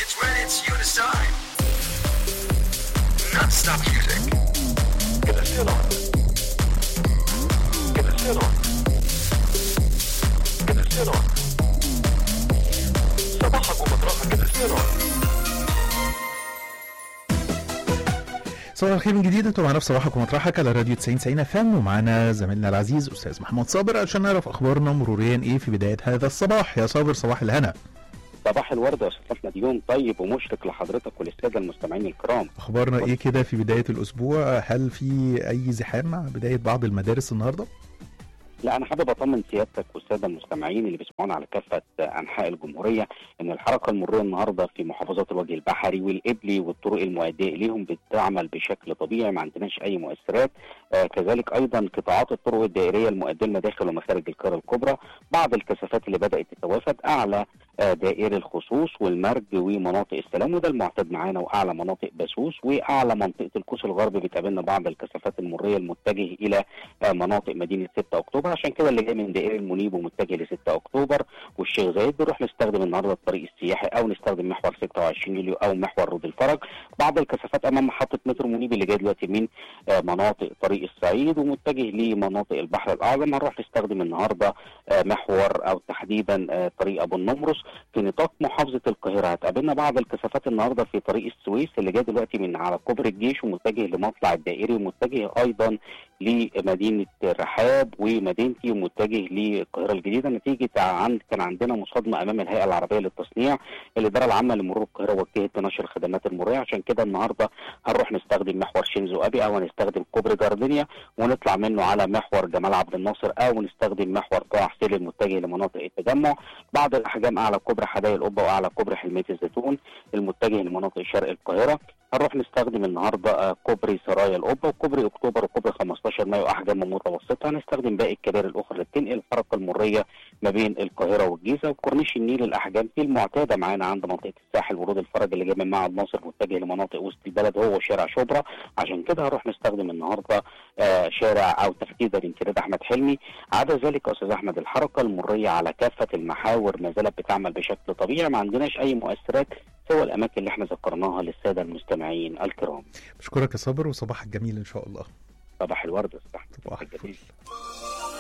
It's when it's you decide. Non-stop music. كده سيرة كده سيرة كده سيرة صباحك ومطرحك كده سيرة صباح الخير من جديد انتوا معانا في صباحك ومطرحك على راديو 90 90 اف ام ومعانا زميلنا العزيز استاذ محمود صابر عشان نعرف اخبارنا مروريا ايه في بدايه هذا الصباح يا صابر صباح الهنا صباح الورد يا استاذ احمد يوم طيب ومشرق لحضرتك وللساده المستمعين الكرام اخبارنا ايه كده في بدايه الاسبوع هل في اي زحام مع بدايه بعض المدارس النهارده لا انا حابب اطمن سيادتك والساده المستمعين اللي بيسمعونا على كافه انحاء الجمهوريه ان الحركه المروريه النهارده في محافظات الوجه البحري والقبلي والطرق المؤديه اليهم بتعمل بشكل طبيعي ما عندناش اي مؤثرات آه كذلك ايضا قطاعات الطرق الدائريه المؤديه لمداخل ومخارج القاهره الكبرى بعض الكثافات اللي بدات تتوافد اعلى آه دائري الخصوص والمرج ومناطق السلام وده المعتاد معانا واعلى مناطق باسوس واعلى منطقه القوس الغربي بتقابلنا بعض الكثافات المريه المتجه الى آه مناطق مدينه 6 اكتوبر عشان كده اللي جاي من دائري المنيب ومتجه ل 6 اكتوبر والشيخ زايد بنروح نستخدم النهارده الطريق السياحي او نستخدم محور 26 يوليو او محور رود الفرج بعض الكثافات امام محطه مترو منيب اللي جاي دلوقتي من آه مناطق طريق الصعيد ومتجه لمناطق البحر الاعظم هنروح نستخدم النهارده آه محور او تحديدا آه طريق ابو النمرس في نطاق محافظه القاهره هتقابلنا بعض الكثافات النهارده في طريق السويس اللي جاي دلوقتي من على كوبري الجيش ومتجه لمطلع الدائري ومتجه ايضا لمدينه الرحاب ومدينتي ومتجه للقاهره الجديده نتيجه عن كان عندنا مصادمه امام الهيئه العربيه للتصنيع الاداره العامه لمرور القاهره وجهت بنشر الخدمات المروريه عشان كده النهارده هنروح نستخدم محور شينزو ابي او هنستخدم كوبري جاردينيا ونطلع منه على محور جمال عبد الناصر او نستخدم محور طه حسين المتجه لمناطق التجمع بعض الاحجام اعلى كوبري حدائق القبه واعلى كوبري حلميه الزيتون المتجه لمناطق شرق القاهره هنروح نستخدم النهارده كوبري سرايا القبه وكوبري اكتوبر وكوبري 15 مايو احجام متوسطه هنستخدم باقي الكباري الاخرى اللي بتنقل الحركه المريه ما بين القاهره والجيزه وكورنيش النيل الاحجام في المعتاده معانا عند منطقه الساحل ورود الفرج اللي جاي من معهد ناصر متجه لمناطق وسط البلد هو شارع شبرا عشان كده هنروح نستخدم النهارده آه شارع او تحديدا امتداد احمد حلمي عدا ذلك يا استاذ احمد الحركه المريه على كافه المحاور ما زالت بتعمل بشكل طبيعي ما عندناش اي مؤثرات سوى الاماكن اللي احنا ذكرناها للساده المستمعين الكرام بشكرك يا صابر وصباحك جميل ان شاء الله صباح الورد يا استاذ احمد صباح الجميل. الفل